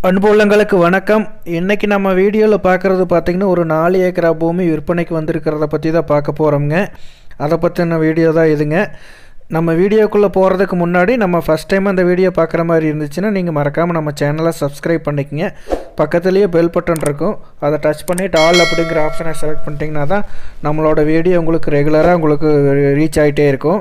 அன்பு உள்ளங்களுக்கு வணக்கம் இன்றைக்கி நம்ம வீடியோவில் பார்க்குறது பார்த்திங்கன்னா ஒரு நாலு ஏக்கரா பூமி விற்பனைக்கு வந்திருக்கிறத பற்றி தான் பார்க்க போகிறோம்ங்க அதை பற்றின வீடியோ தான் இதுங்க நம்ம வீடியோக்குள்ளே போகிறதுக்கு முன்னாடி நம்ம ஃபஸ்ட் டைம் அந்த வீடியோ பார்க்குற மாதிரி இருந்துச்சுன்னா நீங்கள் மறக்காமல் நம்ம சேனலை சப்ஸ்கிரைப் பண்ணிக்கங்க பக்கத்துலேயே பெல் பட்டன் இருக்கும் அதை டச் பண்ணிவிட்டு ஆல் அப்படிங்கிற ஆப்ஷனை செலக்ட் பண்ணிட்டீங்கன்னா தான் நம்மளோட வீடியோ உங்களுக்கு ரெகுலராக உங்களுக்கு ரீச் ஆகிட்டே இருக்கும்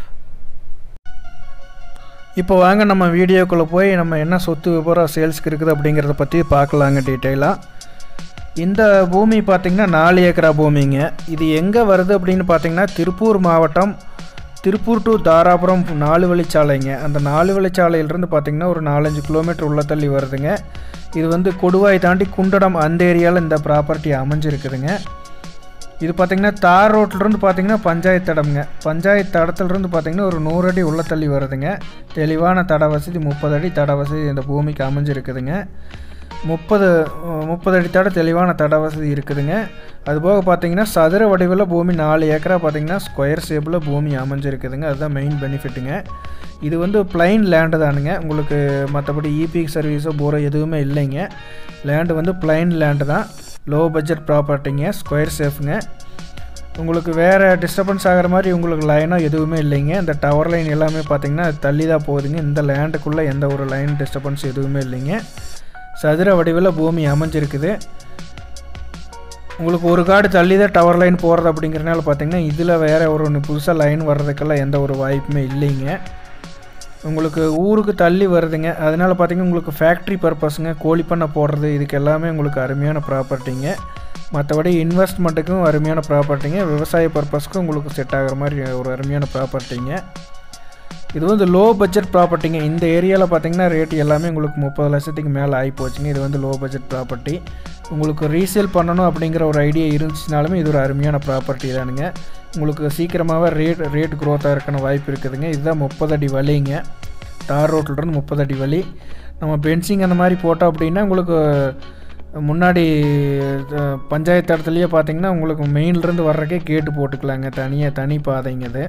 இப்போ வாங்க நம்ம வீடியோக்குள்ளே போய் நம்ம என்ன சொத்து விவரம் சேல்ஸ்க்கு இருக்குது அப்படிங்கிறத பற்றி பார்க்கலாங்க டீட்டெயிலாக இந்த பூமி பார்த்திங்கன்னா நாலு ஏக்கரா பூமிங்க இது எங்கே வருது அப்படின்னு பார்த்தீங்கன்னா திருப்பூர் மாவட்டம் திருப்பூர் டு தாராபுரம் நாலு வழிச்சாலைங்க அந்த நாலு வழிச்சாலையிலிருந்து பார்த்திங்கன்னா ஒரு நாலஞ்சு கிலோமீட்டர் உள்ள தள்ளி வருதுங்க இது வந்து கொடுவாய் தாண்டி குண்டடம் அந்த ஏரியாவில் இந்த ப்ராப்பர்ட்டி அமைஞ்சிருக்குதுங்க இது பார்த்திங்கன்னா தார் ரோட்லேருந்து பார்த்தீங்கன்னா பஞ்சாயத்து தடம்ங்க பஞ்சாயத்து தடத்துலேருந்து பார்த்தீங்கன்னா ஒரு நூறு அடி உள்ள தள்ளி வருதுங்க தெளிவான தட வசதி முப்பது அடி தட வசதி இந்த பூமிக்கு அமைஞ்சிருக்குதுங்க முப்பது முப்பது அடி தட தெளிவான தட வசதி இருக்குதுங்க அதுபோக பார்த்தீங்கன்னா சதுர வடிவில் பூமி நாலு ஏக்கரா பார்த்தீங்கன்னா ஸ்கொயர் ஷேப்பில் பூமி அமைஞ்சிருக்குதுங்க அதுதான் மெயின் பெனிஃபிட்டுங்க இது வந்து பிளைன் லேண்டு தானுங்க உங்களுக்கு மற்றபடி இபி சர்வீஸோ போரோ எதுவுமே இல்லைங்க லேண்டு வந்து பிளைன் லேண்டு தான் லோ பட்ஜெட் ப்ராப்பர்ட்டிங்க ஸ்கொயர் சேஃப்ங்க உங்களுக்கு வேறு டிஸ்டர்பன்ஸ் ஆகிற மாதிரி உங்களுக்கு லைனோ எதுவுமே இல்லைங்க இந்த டவர் லைன் எல்லாமே பார்த்தீங்கன்னா தள்ளி தான் போகுதுங்க இந்த லேண்டுக்குள்ளே எந்த ஒரு லைன் டிஸ்டர்பன்ஸ் எதுவுமே இல்லைங்க சதுர வடிவில் பூமி அமைஞ்சிருக்குது உங்களுக்கு ஒரு காடு தள்ளி தான் டவர் லைன் போகிறது அப்படிங்கிறனால பார்த்தீங்கன்னா இதில் வேறு ஒரு ஒன்று புதுசாக லைன் வர்றதுக்கெல்லாம் எந்த ஒரு வாய்ப்புமே இல்லைங்க உங்களுக்கு ஊருக்கு தள்ளி வருதுங்க அதனால் பார்த்தீங்கன்னா உங்களுக்கு ஃபேக்ட்ரி பர்பஸுங்க கோழி பண்ணை போடுறது இதுக்கு எல்லாமே உங்களுக்கு அருமையான ப்ராப்பர்ட்டிங்க மற்றபடி இன்வெஸ்ட்மெண்ட்டுக்கும் அருமையான ப்ராப்பர்ட்டிங்க விவசாய பர்பஸ்க்கும் உங்களுக்கு செட் ஆகிற மாதிரி ஒரு அருமையான ப்ராப்பர்ட்டிங்க இது வந்து லோ பட்ஜெட் ப்ராப்பர்ட்டிங்க இந்த ஏரியாவில் பார்த்தீங்கன்னா ரேட்டு எல்லாமே உங்களுக்கு முப்பது லட்சத்துக்கு மேலே ஆகி போச்சுங்க இது வந்து லோ பட்ஜெட் ப்ராப்பர்ட்டி உங்களுக்கு ரீசேல் பண்ணணும் அப்படிங்கிற ஒரு ஐடியா இருந்துச்சுனாலுமே இது ஒரு அருமையான ப்ராப்பர்ட்டி தானுங்க உங்களுக்கு சீக்கிரமாகவே ரேட் ரேட் க்ரோத்தாக இருக்கணும் வாய்ப்பு இருக்குதுங்க இதுதான் முப்பது அடி வலிங்க தார் ரோட்லேருந்து முப்பது அடி வலி நம்ம பென்சிங் அந்த மாதிரி போட்டோம் அப்படின்னா உங்களுக்கு முன்னாடி பஞ்சாயத்து இடத்துலையே பார்த்தீங்கன்னா உங்களுக்கு மெயின்லேருந்து வர்றக்கே கேட்டு போட்டுக்கலாங்க தனியாக தனி பாதைங்க இது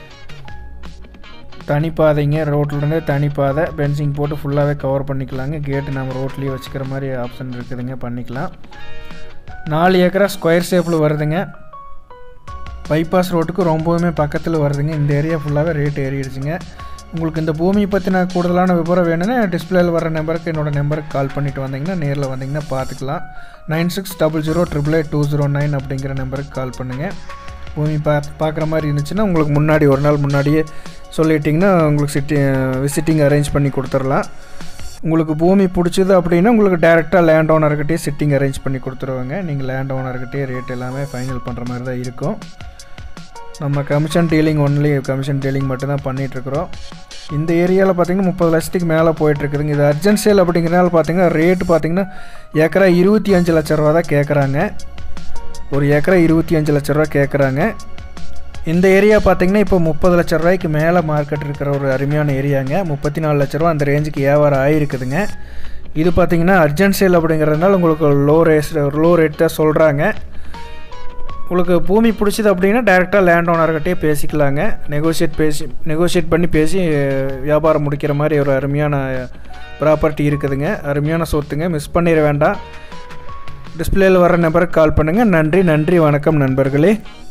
தனி பாதைங்க ரோட்லேருந்தே தனி பாதை பென்சிங் போட்டு ஃபுல்லாகவே கவர் பண்ணிக்கலாங்க கேட்டு நம்ம ரோட்லேயே வச்சுக்கிற மாதிரி ஆப்ஷன் இருக்குதுங்க பண்ணிக்கலாம் நாலு ஏக்கரா ஸ்கொயர் ஷேப்பில் வருதுங்க பைபாஸ் ரோட்டுக்கு ரொம்பவுமே பக்கத்தில் வருதுங்க இந்த ஏரியா ஃபுல்லாகவே ரேட் ஏறிடுச்சுங்க உங்களுக்கு இந்த பூமியை பற்றின கூடுதலான விவரம் வேணும்னா டிஸ்பிளேயில் வர நம்பருக்கு என்னோடய நம்பருக்கு கால் பண்ணிவிட்டு வந்தீங்கன்னா நேரில் வந்தீங்கன்னா பார்த்துக்கலாம் nine six double zero triple eight two zero nine அப்படிங்கிற நம்பருக்கு கால் பண்ணுங்கள் பூமி பா பார்க்குற மாதிரி இருந்துச்சுன்னா உங்களுக்கு முன்னாடி ஒரு நாள் முன்னாடியே சொல்லிட்டிங்கன்னா உங்களுக்கு சிட்டி விசிட்டிங் அரேஞ்ச் பண்ணி கொடுத்துடலாம் உங்களுக்கு பூமி பிடிச்சிது அப்படின்னா உங்களுக்கு டேரெக்டாக லேண்ட் ஓனர்கிட்டயே சிட்டிங் அரேஞ்ச் பண்ணி கொடுத்துருவாங்க நீங்கள் லேண்ட் ஓனர்கிட்டயே ரேட் எல்லாமே ஃபைனல் பண்ணுற மாதிரி தான் இருக்கும் நம்ம commission dealing only commission dealing மட்டும்தான் பண்ணிகிட்ருக்குறோம் இந்த ஏரியாவில் பார்த்திங்கன்னா முப்பது லட்சத்துக்கு மேலே போயிட்டுருக்குதுங்க இது அர்ஜென்ட் சேல் அப்படிங்கிறனால பார்த்திங்கன்னா ரேட்டு பார்த்திங்கன்னா ஏக்கரா இருபத்தி அஞ்சு லட்ச ரூபா தான் கேட்குறாங்க ஒரு ஏக்கரா இருபத்தி அஞ்சு லட்ச ரூபா கேட்குறாங்க இந்த ஏரியா பார்த்திங்கன்னா இப்போ முப்பது லட்ச ரூபாய்க்கு மேலே மார்க்கெட் இருக்கிற ஒரு அருமையான ஏரியாங்க முப்பத்தி நாலு லட்ச ரூபா அந்த ரேஞ்சுக்கு வியாபாரம் ஆகிருக்குதுங்க இது பார்த்திங்கன்னா அர்ஜென்ட் சேல் அப்படிங்கிறதுனால உங்களுக்கு லோ ரேஸ் லோ ரேட் தான் சொல்கிறாங்க உங்களுக்கு பூமி பிடிச்சிது அப்படின்னா டேரெக்டாக லேண்ட் ஓனர்கிட்டே பேசிக்கலாங்க நெகோஷியேட் பேசி நெகோஷியேட் பண்ணி பேசி வியாபாரம் முடிக்கிற மாதிரி ஒரு அருமையான ப்ராப்பர்ட்டி இருக்குதுங்க அருமையான சொத்துங்க மிஸ் பண்ணிட வேண்டாம் டிஸ்பிளேயில் வர நம்பருக்கு கால் பண்ணுங்கள் நன்றி நன்றி வணக்கம் நண்பர்களே